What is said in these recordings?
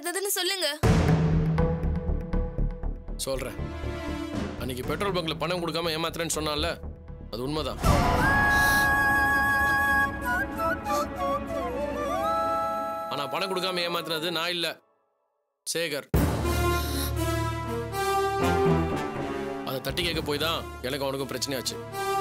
நடந்ததுன்னு சொல்லுங்க சொல்றேன் அன்னைக்கு பெட்ரோல் பங்க்ல பணம் கொடுக்காம ஏமாத்துறேன்னு சொன்னான்ல அது உண்மைதான் ஆனா பணம் கொடுக்காம ஏமாத்துனது நான் இல்ல சேகர் அதை தட்டி கேட்க போய் தான் எனக்கு அவனுக்கும் பிரச்சனையாச்சு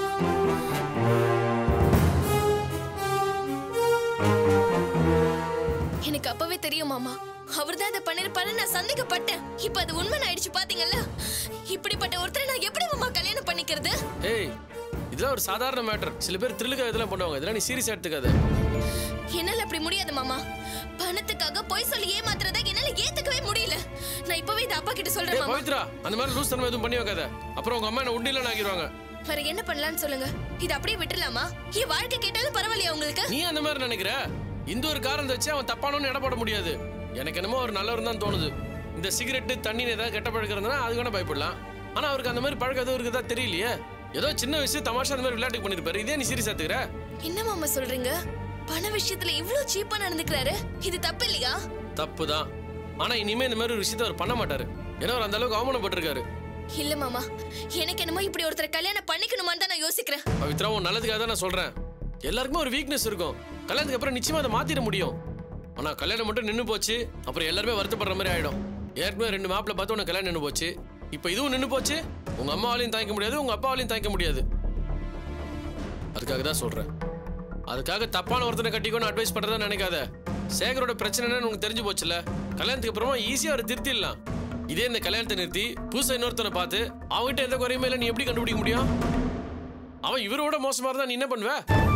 எனக்கு அப்பவே தெரியும் மாமா அவர்தான் அதை பண்ணிருப்பாரு நான் சந்தேகப்பட்டேன் இப்ப அது உண்மை ஆயிடுச்சு பாத்தீங்கல்ல இப்படிப்பட்ட ஒருத்தரை நான் எப்படி மாமா கல்யாணம் பண்ணிக்கிறது ஏய் இதெல்லாம் ஒரு சாதாரண மேட்டர் சில பேர் த்ரில்லுக்காக இதெல்லாம் பண்ணுவாங்க இதெல்லாம் நீ சீரியஸ் எடுத்துக்காத என்னால அப்படி முடியாது மாமா பணத்துக்காக பொய் சொல்லி ஏமாத்துறத என்னால ஏத்துக்கவே முடியல நான் இப்பவே இதை அப்பா கிட்ட சொல்றேன் ஏய் மாமா பவித்ரா அந்த மாதிரி லூஸ் தன்மை எதுவும் பண்ணி வைக்காத அப்புறம் உங்க அம்மா என்ன உண்டில ஆக்கிடுவாங்க வேற என்ன பண்ணலாம்னு சொல்லுங்க இது அப்படியே விட்டுறலாமா என் வாழ்க்கை கேட்டாலும் பரவாயில்லையா உங்களுக்கு நீ அந்த மாதிரி நினைக்கிற இந்த ஒரு காரணத்தை வச்சு அவன் தப்பானவன்னு எடை போட முடியாது எனக்கு என்னமோ ஒரு நல்லவர் தான் தோணுது இந்த சிகரெட்டு தண்ணின்னு ஏதாவது கெட்ட பழக்கம் இருந்தா அது வேணா பயப்படலாம் ஆனா அவருக்கு அந்த மாதிரி பழக்கம் எதுவும் இருக்குதா தெரியலையே ஏதோ சின்ன விஷயம் தமாஷா அந்த மாதிரி விளையாட்டு பண்ணிருப்பாரு இதே நீ சீரியஸ் எடுத்துக்கிற என்ன மாமா சொல்றீங்க பண விஷயத்துல இவ்ளோ சீப்பா நடந்துக்கிறாரு இது தப்பு இல்லையா தப்பு தான் ஆனா இனிமே இந்த மாதிரி ஒரு விஷயத்த அவர் பண்ண மாட்டாரு ஏன்னா அவர் அந்த அளவுக்கு அவமானப்பட்டிருக்காரு இல்ல மாமா எனக்கு என்னமோ இப்படி ஒருத்தரை கல்யாணம் பண்ணிக்கணுமான்னு தான் நான் யோசிக்கிறேன் பவித்ரா உன் நல்லதுக்காக தான் நான் சொல்றேன் எல்லாருக்குமே ஒரு வீக்னஸ் இருக்கும் கல்யாணத்துக்கு அப்புறம் நிச்சயமா அதை மாத்திட முடியும் ஆனா கல்யாணம் மட்டும் நின்னு போச்சு அப்புறம் எல்லாருமே வருத்தப்படுற மாதிரி ஆயிடும் ஏற்கனவே ரெண்டு மாப்பிள்ள பார்த்து உனக்கு கல்யாணம் நின்னு போச்சு இப்போ இதுவும் நின்னு போச்சு உங்க அம்மாவாலையும் தாங்கிக்க முடியாது உங்க அப்பாவாலையும் தாங்கிக்க முடியாது அதுக்காக தான் சொல்றேன் அதுக்காக தப்பான ஒருத்தனை கட்டிக்கோன்னு அட்வைஸ் பண்றதா நினைக்காத சேகரோட பிரச்சனை என்னன்னு உனக்கு தெரிஞ்சு போச்சுல கல்யாணத்துக்கு அப்புறமா ஈஸியா அவரை திருத்திடலாம் இதே இந்த கல்யாணத்தை நிறுத்தி புதுசா இன்னொருத்தனை பார்த்து அவன்கிட்ட எந்த குறையுமே இல்லை நீ எப்படி கண்டுபிடிக்க முடியும் அவன் இவரோட மோசமா இருந்தா நீ என்ன பண்ணுவ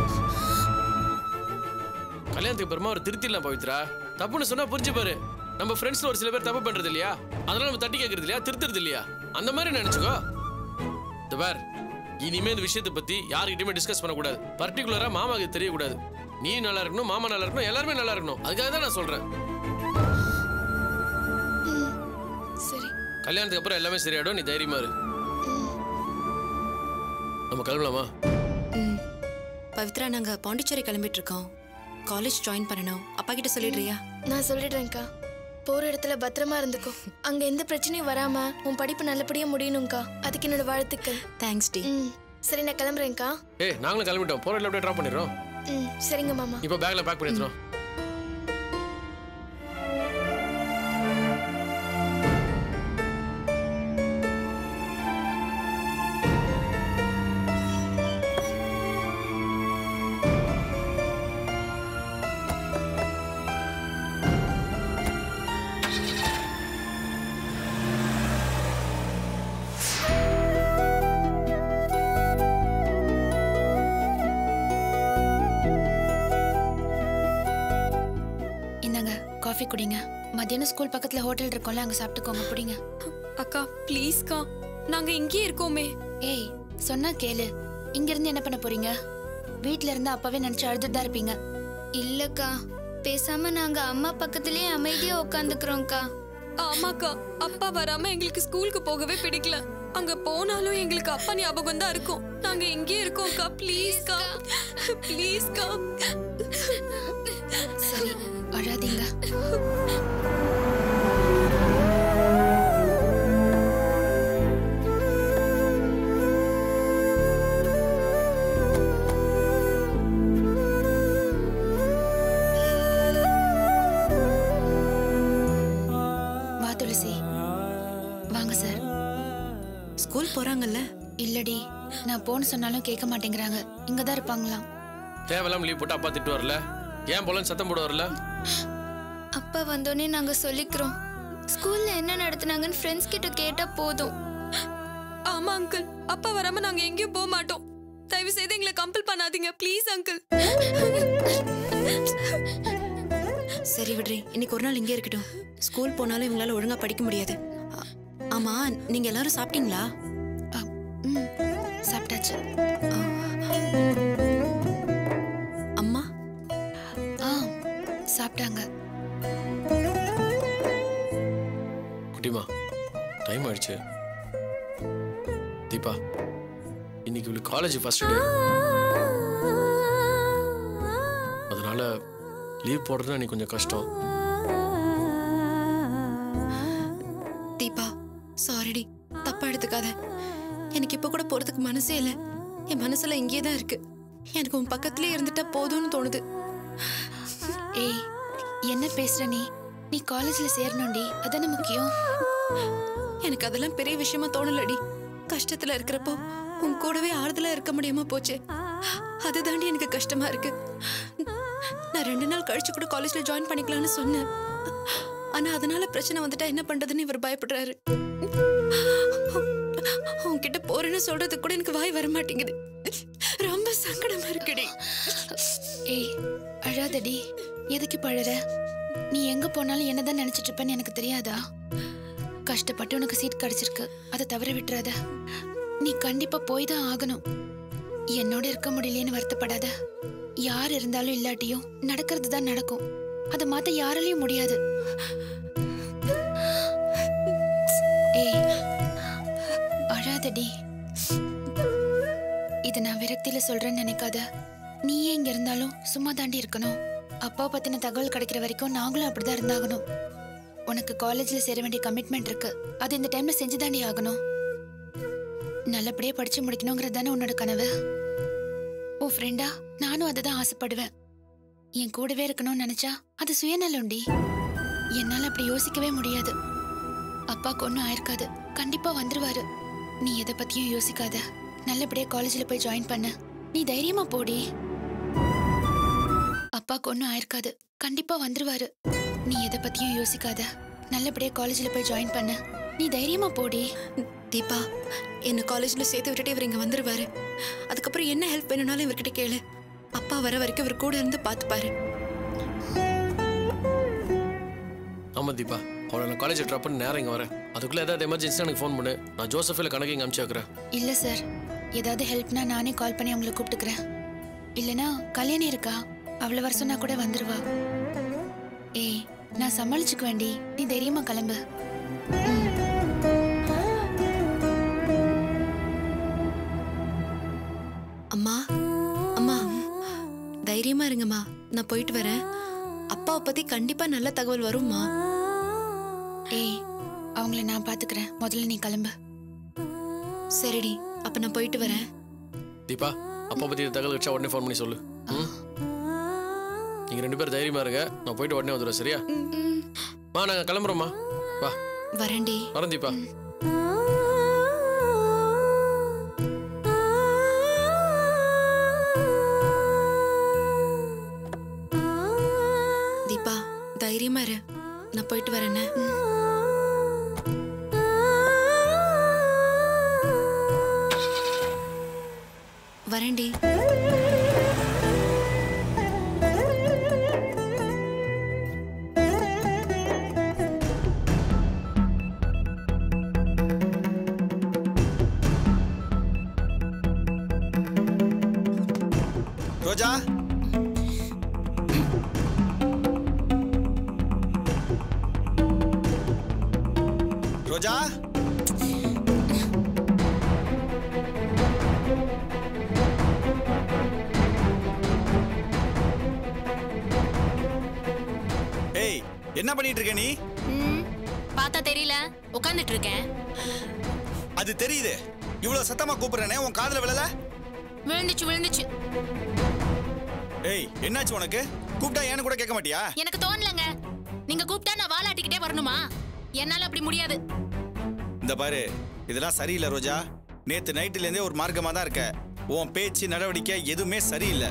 கல்யாணத்துக்கு அப்புறமா ஒரு திருத்திடலாம் பவித்ரா தப்புன்னு சொன்னா புரிஞ்சு பாரு நம்ம ஃப்ரெண்ட்ஸ்ல ஒரு சில பேர் தப்பு பண்றது இல்லையா அதெல்லாம் நம்ம தட்டி கேட்கறது இல்லையா திருத்துறது இல்லையா அந்த மாதிரி நினைச்சுக்கோ இந்த பார் இனிமே இந்த விஷயத்தை பத்தி யார்கிட்டயுமே டிஸ்கஸ் பண்ணக்கூடாது பர்டிகுலரா மாமாக்கு தெரியக்கூடாது நீ நல்லா இருக்கணும் மாமா நல்லா இருக்கணும் எல்லாருமே நல்லா இருக்கணும் அதுக்காக தான் நான் சொல்றேன் சரி கல்யாணத்துக்கு அப்புறம் எல்லாமே சரியாயிடும் நீ தைரியமா இரு நம்ம கிளம்பலாமா ம் பவித்ரா நாங்க பாண்டிச்சேரி கிளம்பிட்டு இருக்கோம் காலேஜ் ஜாயின் பண்ணணும் அப்பா கிட்ட சொல்லிடுறியா நான் சொல்லிடுறேன்க்கா போற இடத்துல பத்திரமா இருந்துக்கோ அங்க எந்த பிரச்சனையும் வராம உன் படிப்பு நல்லபடியா முடியணும்க்கா அதுக்கு என்னோட வாழ்த்துக்கள் தேங்க்ஸ் டி ம் சரி நான் கிளம்புறேன்க்கா ஏய் நாங்களும் கிளம்பிட்டோம் போற அப்படியே ட்ராப் பண்ணிடுறோம் ம் சரிங்க மாமா இப்போ பேக்ல பேக் பண்ணி எடுத்துரும் இந்தாங்க காஃபி குடிங்க மத்தியானம் ஸ்கூல் பக்கத்துல ஹோட்டல் இருக்கும்ல அங்க சாப்பிட்டுக்கோங்க புடிங்க அக்கா ப்ளீஸ்க்கா நாங்க இங்கேயே இருக்கோமே ஏய் சொன்னா கேளு இங்க இருந்து என்ன பண்ண போறீங்க வீட்ல இருந்து அப்பவே நினைச்சு அழுதுட்டு தான் இருப்பீங்க இல்லக்கா பேசாம நாங்க அம்மா பக்கத்திலேயே அமைதியா உட்காந்துக்கிறோம்க்கா ஆமாக்கா அப்பா வராம எங்களுக்கு ஸ்கூலுக்கு போகவே பிடிக்கல அங்க போனாலும் எங்களுக்கு அப்பா ஞாபகம் தான் இருக்கும் நாங்க இங்கேயே இருக்கோம்க்கா ப்ளீஸ்க்கா ப்ளீஸ்க்கா சரி அழாதீங்க வா துளசி வாங்க சார் ஸ்கூல் போறாங்கல்ல இல்லடி நான் போன்னு சொன்னாலும் கேட்க மாட்டேங்கிறாங்க இங்க தான் இருப்பாங்களாம் தேவையில்லாம லீவ் போட்டு அப்பா திட்டு வரல ஏன் போலன்னு சத்தம் போட வரல அப்பா வந்தோடனே நாங்க சொல்லிக்கிறோம் ஸ்கூல்ல என்ன நடத்துனாங்கன்னு ஃப்ரெண்ட்ஸ் கிட்ட கேட்டா போதும் ஆமா அங்கிள் அப்பா வராம நாங்க எங்கேயும் போக மாட்டோம் தயவு செய்து எங்களை கம்பல் பண்ணாதீங்க ப்ளீஸ் அங்கிள் சரி விடுறி இன்னைக்கு ஒரு நாள் இங்கே இருக்கட்டும் ஸ்கூல் போனாலும் இவங்களால ஒழுங்கா படிக்க முடியாது ஆ- ஆமா நீங்க எல்லாரும் சாப்பிட்டீங்களா அ, ம் சாப்பிட்டாச்சு அம்மா ஆ சாப்பிட்டாங்க குட்டிமா டைம் ஆயிடுச்சு தீபா இன்னைக்கு இவளுக்கு காலேஜ் ஃபர்ஸ்ட் டே அதனால லீவ் போடுறது எனக்கு கொஞ்சம் கஷ்டம் எடுத்துக்காத எனக்கு இப்ப கூட போறதுக்கு மனசே இல்ல என் மனசுல இங்கேயே தான் இருக்கு எனக்கு உன் பக்கத்துலயே இருந்துட்டா போதும்னு தோணுது ஏய் என்ன பேசுற நீ நீ காலேஜ்ல சேரணும்டி அதானே முக்கியம் எனக்கு அதெல்லாம் பெரிய விஷயமா தோணலடி கஷ்டத்துல இருக்கிறப்போ உன் கூடவே ஆறுதலா இருக்க முடியாம போச்சு அதுதாண்டி எனக்கு கஷ்டமா இருக்கு நான் ரெண்டு நாள் கழிச்சு கூட காலேஜ்ல ஜாயின் பண்ணிக்கலாம்னு சொன்னேன் ஆனா அதனால பிரச்சனை வந்துட்டா என்ன பண்றதுன்னு இவர் பயப்படுறாரு உன்கிட்ட போறேன்னு சொல்றதுக்கு கூட எனக்கு வாய் வர மாட்டேங்குது ரொம்ப சங்கடமா இருக்குடி ஏய் அழாதடி எதுக்கு இப்ப அழற நீ எங்க போனாலும் என்னதான் நினைச்சிட்டு இருப்பேன்னு எனக்கு தெரியாதா கஷ்டப்பட்டு உனக்கு சீட் கிடைச்சிருக்கு அதை தவற விட்டுறாத நீ கண்டிப்பா போய் தான் ஆகணும் என்னோட இருக்க முடியலையேன்னு வருத்தப்படாத யார் இருந்தாலும் இல்லாட்டியும் நடக்கிறது தான் நடக்கும் அதை மாத்த யாராலையும் முடியாது ஏய் அழாதடி இத நான் விரக்தியில சொல்றேன்னு நினைக்காத நீயே இங்க இருந்தாலும் சும்மா தாண்டி இருக்கணும் அப்பா பத்தின தகவல் கிடைக்கிற வரைக்கும் நாங்களும் அப்படிதான் இருந்தாகணும் உனக்கு காலேஜ்ல சேர வேண்டிய கமிட்மெண்ட் இருக்கு அது இந்த டைம்ல செஞ்சு தாண்டி ஆகணும் நல்லபடியா படிச்சு முடிக்கணுங்கிறது தானே உன்னோட கனவு உன் ஃப்ரெண்டா நானும் அதை தான் ஆசைப்படுவேன் என் கூடவே இருக்கணும்னு நினைச்சா அது சுயநலம்டி என்னால அப்படி யோசிக்கவே முடியாது அப்பாக்கு ஒன்றும் ஆயிருக்காது கண்டிப்பா வந்துருவாரு நீ எதை பத்தியும் யோசிக்காத நல்லபடியா காலேஜ்ல போய் ஜாயின் பண்ணு நீ தைரியமா போடி அப்பாக்கு ஒன்றும் ஆயிருக்காது கண்டிப்பா வந்துருவாரு நீ எதை பத்தியும் யோசிக்காத நல்லபடியா காலேஜ்ல போய் ஜாயின் பண்ணு நீ தைரியமா போடி தீபா என்ன காலேஜ்ல சேர்த்து விட்டுட்டு இவர் இங்க வந்துருவாரு அதுக்கப்புறம் என்ன ஹெல்ப் வேணும்னாலும் இவர்கிட்ட கேளு அப்பா வர வரைக்கும் இவர் கூட இருந்து பாத்துப்பாரு ஆமா தீபா அவளை நான் காலேஜ் ட்ராப் பண்ணி நேரம் இங்கே வரேன் அதுக்குள்ளே ஏதாவது எமர்ஜென்சி எனக்கு ஃபோன் பண்ணு நான் ஜோசஃபில் கணக்கு இங்கே அனுப்பிச்சு வைக்கிறேன் இல்ல சார் ஏதாவது ஹெல்ப்னா நானே கால் பண்ணி உங்களை கூப்பிட்டுக்கிறேன் இல்லனா கல்யாணி இருக்கா அவளை வர சொன்னா கூட வந்துருவா ஏய் நான் சமாளிச்சுக்க வேண்டி நீ தைரியமா கிளம்பு ம். அம்மா அம்மா தைரியமா இருங்கம்மா நான் போயிட்டு வரேன் அப்பாவை பத்தி கண்டிப்பா நல்ல தகவல் வரும்மா ஏய் அவங்கள நான் பாத்துக்கிறேன் முதல்ல நீ கிளம்பு சரிடி அப்ப நான் போயிட்டு வரேன் தீபா அப்பா பற்றி தகவல் வச்சா உடனே ஃபோன் பண்ணி சொல்லு ம் நீங்கள் ரெண்டு பேரும் தைரியமா இருங்க நான் போயிட்டு உடனே வந்துடுவேன் சரியா மா நாங்கள் கிளம்புறோம்மா வா வரேன்டி வரேன் தீபா தீபா தைரியமா இரு நான் போயிட்டு வரேன்னு வரேன்டி ரோஜா ரோஜா ஏய் என்ன பண்ணிட்டு இருக்க நீ ம், பார்த்தா தெரியல உட்காந்துட்டு இருக்கேன் அது தெரியுது இவ்வளவு சத்தமா கூப்பிடுறேனே உன் காதுல விழல விழுந்துச்சு விழுந்துச்சு ஏய் என்னாச்சு உனக்கு கூப்பிட்டா ஏன்னு கூட கேட்க மாட்டியா எனக்கு தோணலங்க நீங்க கூப்பிட்டா நான் வாலாட்டிக்கிட்டே வரணுமா என்னால அப்படி முடியாது இந்த பாரு இதெல்லாம் சரியில்லை ரோஜா நேத்து நைட்டுல இருந்தே ஒரு மார்க்கமா தான் இருக்க உன் பேச்சு நடவடிக்கை எதுவுமே சரியில்லை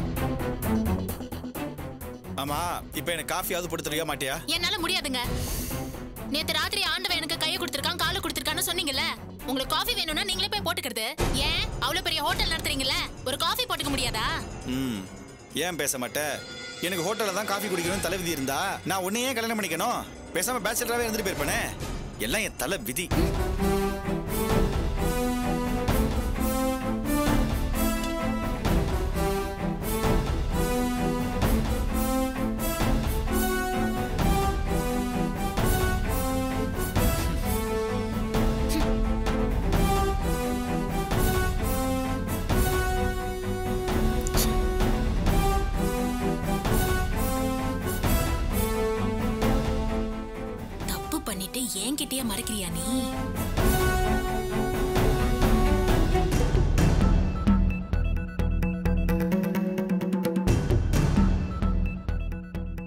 ஆமா இப்ப எனக்கு காஃபியாவது போட்டு தருவியா மாட்டியா என்னால முடியாதுங்க நேத்து ராத்திரி ஆண்டவன் எனக்கு கையை கொடுத்திருக்கான் காலை கொடுத்திருக்கான்னு சொன்னீங்கல்ல உங்களுக்கு காஃபி வேணும்னா நீங்களே போய் போட்டுக்கிறது ஏன் அவ்வளவு பெரிய ஹோட்டல் நடத்துறீங்கல்ல ஒரு காஃபி போட்டுக்க முடியாதா ம் ஏன் பேச மாட்ட எனக்கு ஹோட்டல்ல தான் காஃபி குடிக்கணும்னு தலைவிதி இருந்தா நான் உன்னையே கல்யாணம் பண்ணிக்கணும் பேசாம பேச்சலராகவே இருந்துட்டு போயிருப்பேனே எல்லாம் என் தலை விதி தப்பு பண்ணிட்டு என்கிட்டயே மறைக்கிறியா நீ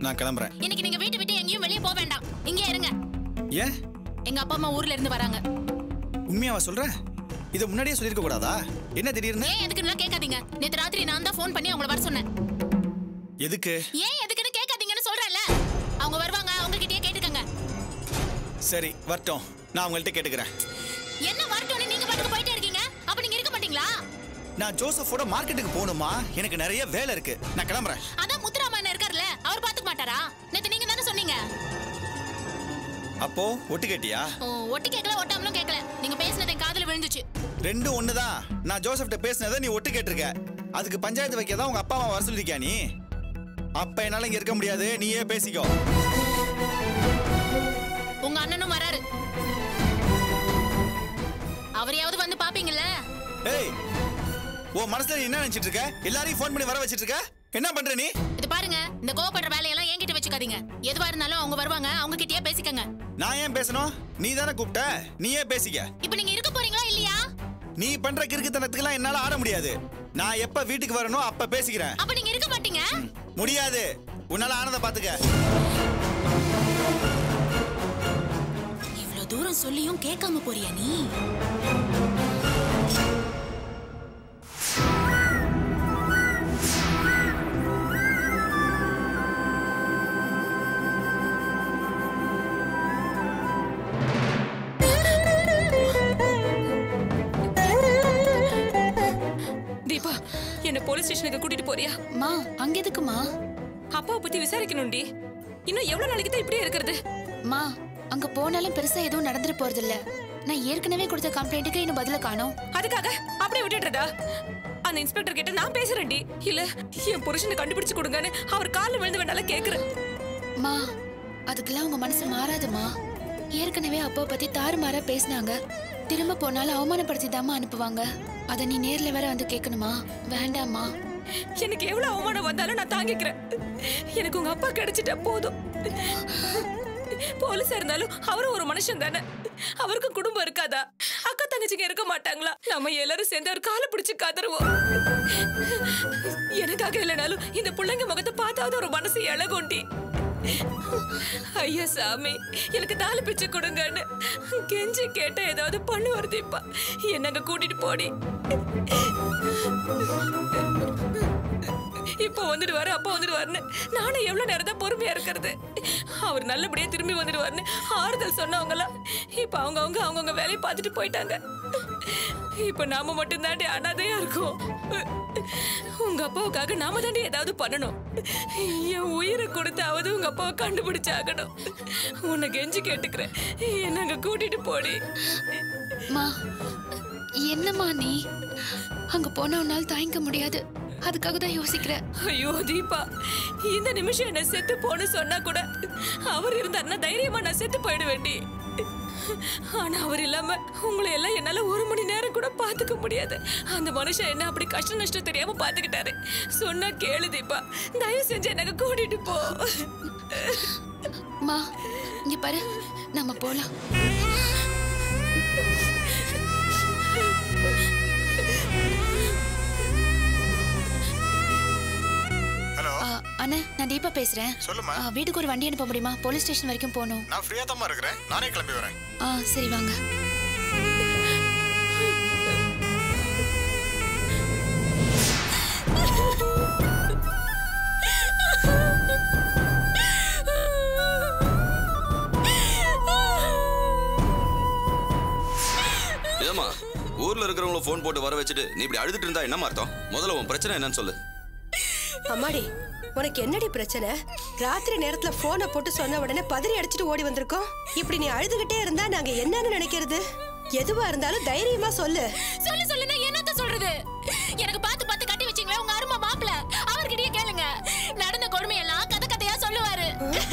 நான் கிளம்புறேன் இன்னைக்கு நீங்க வீட்டை விட்டு எங்கேயும் வெளியே போக வேண்டாம் இங்கே இருங்க ஏன் எங்க அப்பா அம்மா ஊர்ல இருந்து வராங்க உண்மையாவா சொல்ற இதை முன்னாடியே சொல்லியிருக்க கூடாதா என்ன திடீர்னு ஏன் எதுக்குன்னு கேட்காதீங்க நேத்து ராத்திரி நான் தான் ஃபோன் பண்ணி அவங்கள வர சொன்னேன் எதுக்கு ஏன் எதுக்குன்னு கேட்காதீங்கன்னு சொல்றேன்ல அவங்க வருவாங்க அவங்க கிட்டயே கேட்டுக்கங்க சரி வரட்டும் நான் அவங்கள்ட்ட கேட்டுக்கிறேன் என்ன வரட்டும்னு நீங்க பாட்டுக்கு போயிட்டே இருக்கீங்க அப்ப நீங்க இருக்க மாட்டீங்களா நான் ஜோசஃபோட மார்க்கெட்டுக்கு போகணுமா எனக்கு நிறைய வேலை இருக்கு நான் கிளம்புறேன் அதான் முத்துராமன் இருக்கார்ல அவர் பாத்துக்க மாட்டாரா நேத்து நீங்க தானே சொன்னீங்க அப்போ ஒட்டு கேட்டியா ஓ, ஒட்டி கேட்கல ஒட்டாமலும் கேட்கல நீங்க பேசினது என் காதுல விழுந்துச்சு ரெண்டும் ஒண்ணுதான் நான் ஜோசப்ட்ட பேசினதை நீ ஒட்டு கேட்டிருக்க அதுக்கு பஞ்சாயத்து வைக்க தான் உங்க அப்பா அம்மா வர சொல்லிருக்கியா நீ அப்ப என்னால இங்க இருக்க முடியாது நீயே பேசிக்கோ உங்க அண்ணனும் வராரு அவரையாவது வந்து பாப்பீங்கல்ல ஏய் உன் மனசுல நீ என்ன நினைச்சிட்டு இருக்க எல்லாரையும் ஃபோன் பண்ணி வர வச்சிட்டு இருக்க என்ன பண்ற நீ இது பாருங்க இந்த கோவப்படுற வேலையெல்லாம் என்கிட்ட வச்சுக்காதீங்க எதுவா இருந்தாலும் அவங்க வருவாங்க அவங்க கிட்டயே பேசிக்கங்க நான் ஏன் பேசணும் நீ தானே கூப்பிட்ட நீயே பேசிக்க இப்போ நீங்க இருக்க போறீங்களா இல்லையா நீ பண்ற கிறுக்குத்தனத்துக்குலாம் என்னால ஆட முடியாது நான் எப்ப வீட்டுக்கு வரணும் அப்ப பேசிக்கிறேன் அப்ப நீங்க இருக்க மாட்டீங்க முடியாது உன்னால ஆனதை பாத்துக்க இவ்வளவு தூரம் சொல்லியும் கேட்காம போறியா நீ தீபா என்ன போலீஸ் ஸ்டேஷனுக்கு கூட்டிட்டு போறியா மா அங்க எதுக்குமா அப்பாவை பத்தி விசாரிக்கணும்டி இன்னும் எவ்வளவு நாளைக்கு தான் இப்படியே இருக்கிறது மா அங்க போனாலும் பெருசா எதுவும் நடந்துட்டு போறது இல்ல நான் ஏற்கனவே கொடுத்த கம்ப்ளைண்ட்டுக்கு இன்னும் பதில காணோம் அதுக்காக அப்படியே விட்டுடுறதா அந்த இன்ஸ்பெக்டர் கிட்ட நான் பேசுறேன்டி இல்ல என் புருஷனை கண்டுபிடிச்சு கொடுங்கன்னு அவர் காலில் விழுந்து வேணாலும் கேக்குறேன் மா அதுக்கெல்லாம் உங்க மனசு மாறாதுமா ஏற்கனவே அப்பாவை பத்தி தாறுமாறா பேசினாங்க திரும்ப போனாலும் அவமானப்படுத்தி அனுப்புவாங்க அதை நீ நேர்ல வேற வந்து கேட்கணுமா வேண்டாமா எனக்கு எவ்வளவு அவமானம் வந்தாலும் நான் தாங்கிக்கிறேன் எனக்கு உங்க அப்பா கிடைச்சிட்டா போதும் போலீஸா இருந்தாலும் அவரும் ஒரு மனுஷன் தானே அவருக்கும் குடும்பம் இருக்காதா அக்கா தங்கச்சிங்க இருக்க மாட்டாங்களா நம்ம எல்லாரும் சேர்ந்து ஒரு காலை பிடிச்சு கதறுவோம் எனக்காக இல்லைனாலும் இந்த பிள்ளைங்க முகத்தை பார்த்தாவது ஒரு மனசு இழகுண்டி ஐயா சாமி எனக்கு தாலி பிச்சை கொடுங்கன்னு கெஞ்சி கேட்ட ஏதாவது பண்ணுவார் தீப்பா என்னங்க கூட்டிட்டு போடி இப்போ வந்துடுவாரு அப்போ வந்துடுவாருன்னு நானும் எவ்வளவு நேரம் தான் பொறுமையா இருக்கிறது அவர் நல்லபடியா திரும்பி வந்துடுவாருன்னு ஆறுதல் சொன்னவங்களாம் இப்போ அவங்க அவங்க அவங்கவுங்க வேலையை பார்த்துட்டு போயிட்டாங்க இப்போ நாம மட்டும் தாண்டி அனாதையா இருக்கோம் உங்க அப்பாவுக்காக நாம தாண்டி ஏதாவது பண்ணணும் என் உயிரை கொடுத்தாவது உங்க அப்பாவை கண்டுபிடிச்சாகணும் உன்னை கெஞ்சி கேட்டுக்கிறேன் என்னங்க கூட்டிட்டு போடி மா என்னம்மா நீ அங்க போன உன்னால் தாங்கிக்க முடியாது அதுக்காக தான் யோசிக்கிறேன் ஐயோ தீபா இந்த நிமிஷம் என்ன செத்து போன்னு சொன்னா கூட அவர் இருந்தாருன்னா தைரியமா நான் செத்து போயிட வேண்டி ஆனா அவர் இல்லாம உங்களை எல்லாம் என்னால ஒரு மணி நேரம் கூட பாத்துக்க முடியாது அந்த மனுஷன் என்ன அப்படி கஷ்ட நஷ்டம் தெரியாம பாத்துக்கிட்டாரு சொன்னா கேளு தீபா தயவு செஞ்சு எனக்கு கூட்டிட்டு போ மா இங்க பாரு நம்ம போலாம் ஹலோ ஆ, அண்ணே நான் தீபா பேசுறேன் சொல்லுமா. ஆ, வீட்டுக்கு ஒரு வண்டி அனுப்ப முடியுமா போலீஸ் ஸ்டேஷன் வரைக்கும் போகணும் நான் ஃப்ரீயா தான் இருக்கிறேன் நானே கிளம்பி வரேன் ஆ சரி வாங்க ஏமா ஊர்ல இருக்கிறவங்கள ஃபோன் போட்டு வர வச்சுட்டு நீ இப்படி அழுதுட்டு இருந்தா என்னமா அர்த்தம் முதல்ல உன் பிரச்சனை என்னன்னு சொல்லு அம்மாடி உனக்கு என்னடி பிரச்சனை ராத்திரி நேரத்துல போனை போட்டு சொன்ன உடனே பதறி அடிச்சிட்டு ஓடி வந்திருக்கோம் இப்படி நீ அழுதுகிட்டே இருந்தா நாங்க என்னன்னு நினைக்கிறது எதுவா இருந்தாலும் தைரியமா சொல்லு சொல்லு சொல்லு நான் என்னத்த சொல்றது எனக்கு பார்த்து பார்த்து கட்டி வச்சீங்களே உங்க அருமை மாப்பிள அவர்கிட்டயே கேளுங்க நடந்த கொடுமையெல்லாம் கதை கதையா சொல்லுவாரு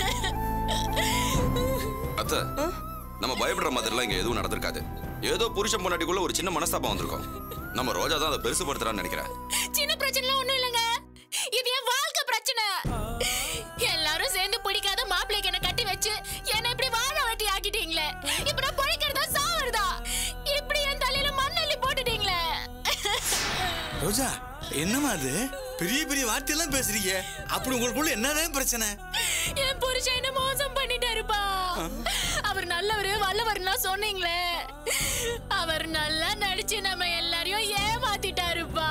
அத்தை நம்ம பயப்படுற மாதிரிலாம் இங்க எதுவும் நடந்திருக்காது ஏதோ புருஷன் பொண்டாட்டிக்குள்ள ஒரு சின்ன மனஸ்தாபம் வந்திருக்கும் நம்ம ரோஜா தான் அதை பெருசுபடுத்துறான்னு நினைக்கிறேன் சின்ன பிரச்சனை ஒண்ணும் இல்லைங்க இது என் வாழ்க்கை பிரச்சனை எல்லாரும் சேர்ந்து பிடிக்காத மாப்பிள்ளைக்கு என்ன கட்டி வச்சு என்ன இப்படி வாழ வெட்டி ஆக்கிட்டீங்களே இப்ப நான் பொழைக்கிறதா சாவறதா இப்படி என் தலையில மண்ணள்ளி போட்டுட்டீங்களே ரோஜா என்னம்மா அது பெரிய பெரிய வார்த்தையெல்லாம் பேசுறீங்க அப்படி உங்களுக்குள்ள என்னதான் பிரச்சனை என் புருஷன் என்ன மோசம் பண்ணிட்டாருப்பா அவர் நல்லவரு வல்லவர்னா சொன்னீங்களே அவர் நல்லா நடிச்சு நம்ம எல்லாரையும் ஏமாத்திட்டாருப்பா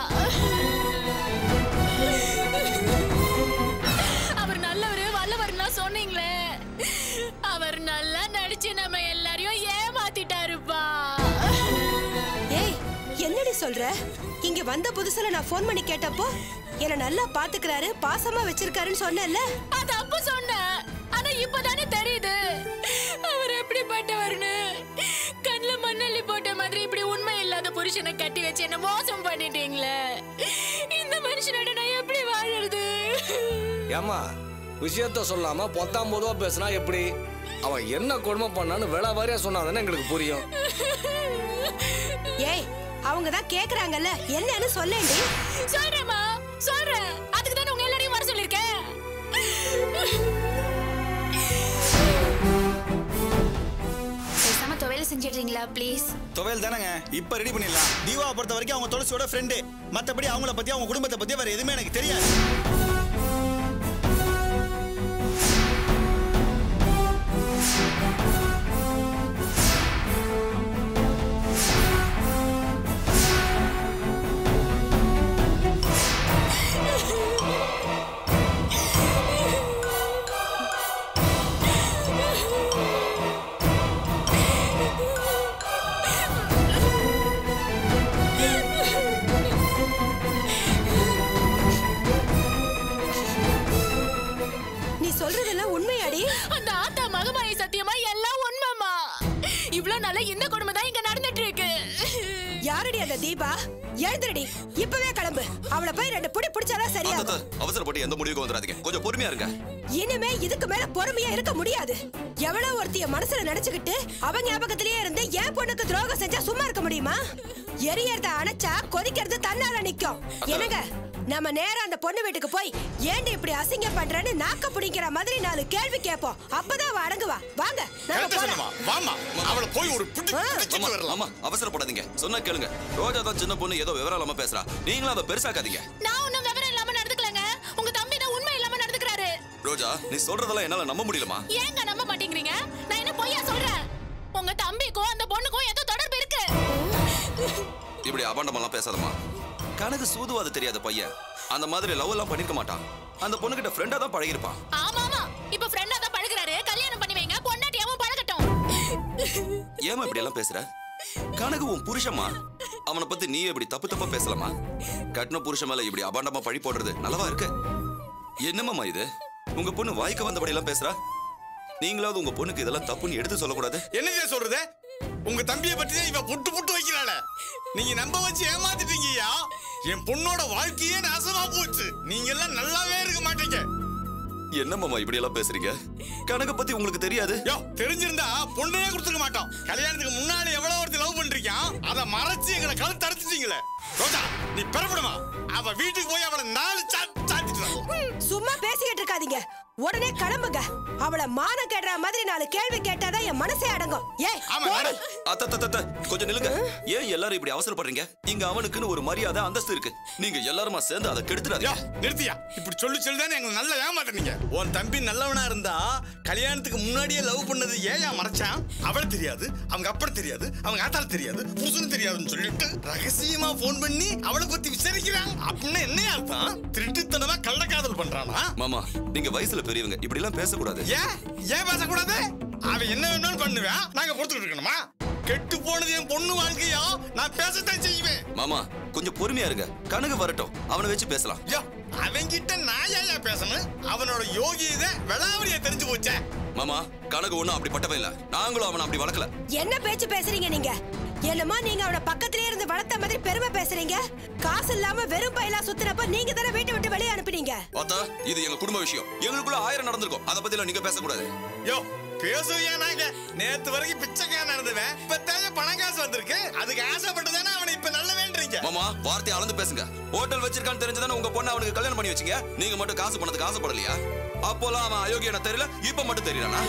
அவர் நல்லவரு வல்லவர்னா சொன்னீங்களே அவர் நல்லா நடிச்சு நம்ம எல்லாரையும் ஏமாத்திட்டாருப்பா ஏய் என்னடி சொல்ற இங்க வந்த புதுசுல நான் ஃபோன் பண்ணி கேட்டப்போ என்ன நல்லா பாத்துக்கிறாரு பாசமா வச்சிருக்காருன்னு சொன்னேன்ல அது அப்ப சொன்னேன் ஆனா இப்பதானே தெரியுது அவர் எப்படிப்பட்டவர்னு கண்ணுல மண்ணள்ளி போட்ட மாதிரி இப்படி உண்மை இல்லாத புருஷனை கட்டி வச்சு என்ன மோசம் பண்ணிட்டீங்களே இந்த மனுஷனோட நான் எப்படி வாழறது ஏமா விஷயத்த சொல்லாம பத்தாம் பொதுவா பேசினா எப்படி அவன் என்ன கொடுமை பண்ணான்னு வேலை வாரியா சொன்னாதானே எங்களுக்கு புரியும் ஏய் அவங்க தான் கேக்குறாங்கல்ல என்னன்னு சொல்லேண்டி சொல்றேம்மா சொல்றேன் அதுக்கு தானே உங்க எல்லாரையும் வர சொல்லிருக்கேன் பேசாம துவையல் செஞ்சிடுறீங்களா ப்ளீஸ் துவையல் தானேங்க இப்ப ரெடி பண்ணிடலாம் தீபாவை பொறுத்த வரைக்கும் அவங்க துளசியோட ஃப்ரெண்டு மத்தபடி அவங்கள பத்தி அவங்க குடும்பத்தை பத்தி வேற எதுவுமே எனக்கு தெரியாது நீ சொல்றதெல்லாம் உண்மையாடி அந்த ஆத்தா மகமாயி சத்தியமா எல்லாம் உண்மைமா இவ்ளோ நாளா இந்த கொடுமை தான் இங்க நடந்துட்டு இருக்கு யாரடி அந்த தீபா எழுந்துடி இப்பவே கிளம்பு அவளை போய் ரெண்டு புடி பிடிச்சாதான் சரியா அத்தை, அவசரப்பட்டு எந்த முடிவுக்கும் வந்துடாதீங்க கொஞ்சம் பொறுமையா இருங்க இனிமே இதுக்கு மேல பொறுமையா இருக்க முடியாது எவ்வளவு ஒருத்திய மனசுல நினைச்சுக்கிட்டு அவ ஞாபகத்திலேயே இருந்து என் பொண்ணுக்கு துரோகம் செஞ்சா சும்மா இருக்க முடியுமா எரியறத அணைச்சா கொதிக்கிறது தன்னால நிக்கும் என்னங்க நம்ம நேரா அந்த பொண்ணு வீட்டுக்கு போய் ஏன்டி இப்படி அசிங்கம் பண்றேன்னு நாக்க பிடிக்கிற மாதிரி நாலு கேள்வி கேட்போம் அப்பதான் அவ அடங்குவா வாங்க நாம போலாம். வாமா அவளை போய் ஒரு பிடி ஆமா, ஆமா அவசரப்படாதீங்க சொன்னா கேளுங்க ரோஜா தான் சின்ன பொண்ணு ஏதோ விவரம் இல்லாம பேசுறா நீங்களும் அதை பெருசாக்காதீங்க நான் ஒண்ணும் விவரம் இல்லாம நடந்துக்கலங்க உங்க தம்பி தான் உண்மை இல்லாம நடந்துக்கிறாரு ரோஜா நீ சொல்றதெல்லாம் என்னால நம்ப முடியலமா ஏங்க நம்ப மாட்டேங்கிறீங்க நான் என்ன பொய்யா சொல்றேன் உங்க தம்பிக்கும் அந்த பொண்ணுக்கும் ஏதோ தொடர்பு இருக்கு இப்படி அபாண்டமெல்லாம் பேசாதம்மா கணக்கு சூதுவாது தெரியாத பையன் அந்த மாதிரி லவ் எல்லாம் பண்ணிருக்க மாட்டான் அந்த பொண்ணுகிட்ட ஃப்ரெண்டா தான் பழகிருப்பான் ஆமா ஆமா இப்ப ஃப்ரெண்டா தான் பழகுறாரு கல்யாணம் பண்ணி வைங்க பொண்டாட்டியாவும் பழகட்டும் ஏமா இப்படி எல்லாம் பேசுற கணக்கு உன் புருஷமா அவனை பத்தி நீ இப்படி தப்பு தப்பா பேசலாமா கட்டின புருஷன் மேல இப்படி அபாண்டமா பழி போடுறது நல்லவா இருக்கு என்னமாமா இது உங்க பொண்ணு வாய்க்கு வந்தபடி எல்லாம் பேசுறா நீங்களாவது உங்க பொண்ணுக்கு இதெல்லாம் தப்புன்னு எடுத்து சொல்லக்கூடாது என்னங்க சொல்றது உங்க தம்பியை பத்தி தான் இவ புட்டு புட்டு வைக்கிறாள நீங்க நம்ப வச்சு ஏமாத்திட்டீங்கய்யா என் பொண்ணோட வாழ்க்கையே நாசமா போச்சு நீங்க எல்லாம் நல்லாவே இருக்க மாட்டீங்க என்னமாமா இப்படி எல்லாம் பேசுறீங்க கணக்கு பத்தி உங்களுக்கு தெரியாது யோ தெரிஞ்சிருந்தா பொண்ணையே கொடுத்துக்க மாட்டோம் கல்யாணத்துக்கு முன்னாடி எவ்வளவு ஒருத்தர் லவ் பண்றீங்க அத மறைச்சு எங்களை கழுத்து அறுத்துட்டீங்களே ரோஜா நீ பெறப்படுமா அவ வீட்டுக்கு போய் அவளை நாலு சாத்து சாத்திட்டு வா. சும்மா பேசிக்கிட்டு இருக்காதீங்க உடனே கிளம்புங்க அவளை மானம் கேடுற மாதிரி நாலு கேள்வி கேட்டாதான் என் மனசே அடங்கும் ஏய் போடி. அத்த, அத்த, அத்த, கொஞ்சம் நில்லுங்க ஏன் எல்லாரும் இப்படி அவசரப்படுறீங்க இங்க அவனுக்குன்னு ஒரு மரியாதை அந்தஸ்து இருக்கு நீங்க எல்லாருமா சேர்ந்து அதை யோ கெடுத்துறாதீங்க நிறுத்தியா இப்படி சொல்லி சொல்லி தானே எங்களை நல்லா ஏமாட்டீங்க உன் தம்பி நல்லவனா இருந்தா கல்யாணத்துக்கு முன்னாடியே லவ் பண்ணது ஏன் மறைச்சான் அவள தெரியாது அவங்க அப்பட தெரியாது அவங்க ஆத்தால தெரியாது புருஷன் தெரியாதுன்னு சொல்லிட்டு ரகசியமா போன் பண்ணி அவளை பத்தி விசாரிக்கிறான் அப்படின்னா என்ன அர்த்தம் திருட்டுத்தனமா கள்ளக்காதல் பண்றானா மாமா நீங்க வயசுல பெரியவங்க இப்படி எல்லாம் பேசக்கூடாது ஏன் ஏன் பேசக்கூடாது அவன் என்ன வேணாலும் பண்ணுவேன் நாங்க பொறுத்துக்கிட்டு இருக்கணுமா கெட்டு போனது என் பொண்ணு வாழ்க்கையா நான் பேசத்தான் செய்வேன் மாமா கொஞ்சம் பொறுமையா இருங்க கணக்கு வரட்டும் அவனை வச்சு பேசலாம் யோ அவன்கிட்ட நான் ஏன் பேசணும் அவனோட யோகியதை விளாவரியா தெரிஞ்சு போச்சே மாமா கணக்கு ஒண்ணும் அப்படிப்பட்டவன் இல்ல நாங்களும் அவனை அப்படி வளர்க்கல என்ன பேச்சு பேசுறீங்க நீங்க என்னமோ நீங்க அவளை பக்கத்திலே இருந்து வளர்த்த மாதிரி பெருமை பேசுறீங்க காசு இல்லாம வெறும் பையலா சுத்தினப்ப நீங்க தானே வீட்டை விட்டு வெளியே அனுப்புனீங்க பார்த்தா இது எங்க குடும்ப விஷயம் எங்களுக்குள்ள ஆயிரம் நடந்திருக்கும் அதை பத்தி எல்லாம் நீங்க பேசக்கூடாது யோ பேசுவியா நாங்க நேத்து வரைக்கும் பிச்சைக்காரன் இருந்தவன் இப்ப தேவை பணம் காசு வந்திருக்கு அதுக்கு ஆசைப்பட்டுதானே அவனை இப்ப நல்ல வேண்டீங்க மாமா வார்த்தையை அளந்து பேசுங்க ஹோட்டல் வச்சிருக்கான்னு தெரிஞ்சதானே உங்க பொண்ணு அவனுக்கு கல்யாணம் பண்ணி வச்சீங்க நீங்க மட்டும் காசு பணத்துக்கு ஆசைப்படலையா அப்போலாம் அவன் அயோக்கியன தெரியல இப்ப மட்டும் தெரியலனா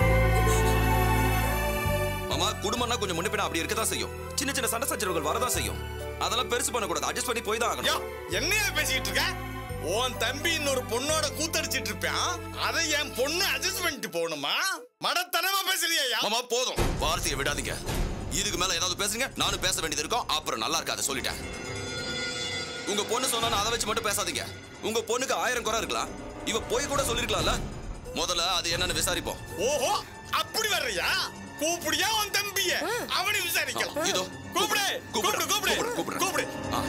மாமா குடும்பம்னா கொஞ்சம் முன்ன அப்படி இருக்கதான் செய்யும் சின்ன சின்ன சண்டை சச்சரவுகள் வரதான் செய்யும் அதெல்லாம் பெருசு பண்ணக்கூடாது அட்ஜஸ்ட் பண்ணி போய் தான் யோ ஆகணும் என்னையா பேசிக்கிட்டு இருக்க உன் தம்பி இன்னொரு பொண்ணோட கூத்தடிச்சிட்டு இருப்பான் அதை என் பொண்ணு அட்ஜஸ்ட் பண்ணிட்டு போகணுமா மடத்தனமா பேசுறியா மாமா போதும் வார்த்தையை விடாதீங்க இதுக்கு மேல ஏதாவது பேசுங்க நானும் பேச வேண்டியது இருக்கும் அப்புறம் நல்லா இருக்காது சொல்லிட்டேன் உங்க பொண்ணு சொன்னா அதை வச்சு மட்டும் பேசாதீங்க உங்க பொண்ணுக்கு ஆயிரம் குறை இருக்கலாம் இவ போய் கூட சொல்லிருக்கலாம்ல முதல்ல அது என்னன்னு விசாரிப்போம் ஓஹோ அப்படி வர்றியா கூப்பிடியா உன் தம்பிய அவனை விசாரிக்கலாம் இதோ கூப்பிடு கூப்பிடு கூப்பிடு கூப்பிடு கூப்பிடு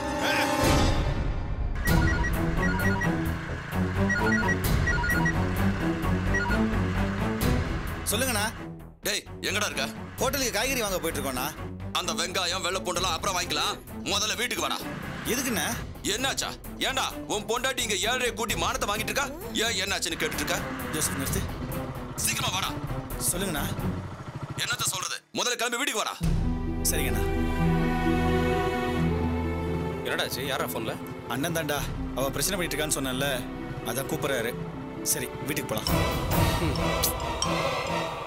சொல்லுங்கண்ணா டேய் எங்கடா இருக்க ஹோட்டலுக்கு காய்கறி வாங்க போயிட்டு இருக்கோண்ணா அந்த வெங்காயம் வெள்ளை பூண்டெல்லாம் அப்புறம் வாங்கிக்கலாம் முதல்ல வீட்டுக்கு வாடா எதுக்குண்ணா என்னாச்சா ஏன்டா உன் பொண்டாட்டி இங்க ஏழரை கூட்டி மானத்தை வாங்கிட்டு இருக்கா ஏன் என்னாச்சுன்னு கேட்டுட்டு இருக்க ஜோசப் நிறுத்து சீக்கிரமா வாடா சொல்லுங்கண்ணா என்னத்த சொல்றது முதல்ல கிளம்பி வீட்டுக்கு வாடா சரிங்கண்ணா என்னடாச்சு யாரா ஃபோன்ல அண்ணன் தாண்டா அவ பிரச்சனை பண்ணிட்டு இருக்கான்னு சொன்னேன்ல அதான் கூப்பிடுறாரு சரி வீட்டுக்கு போலாம்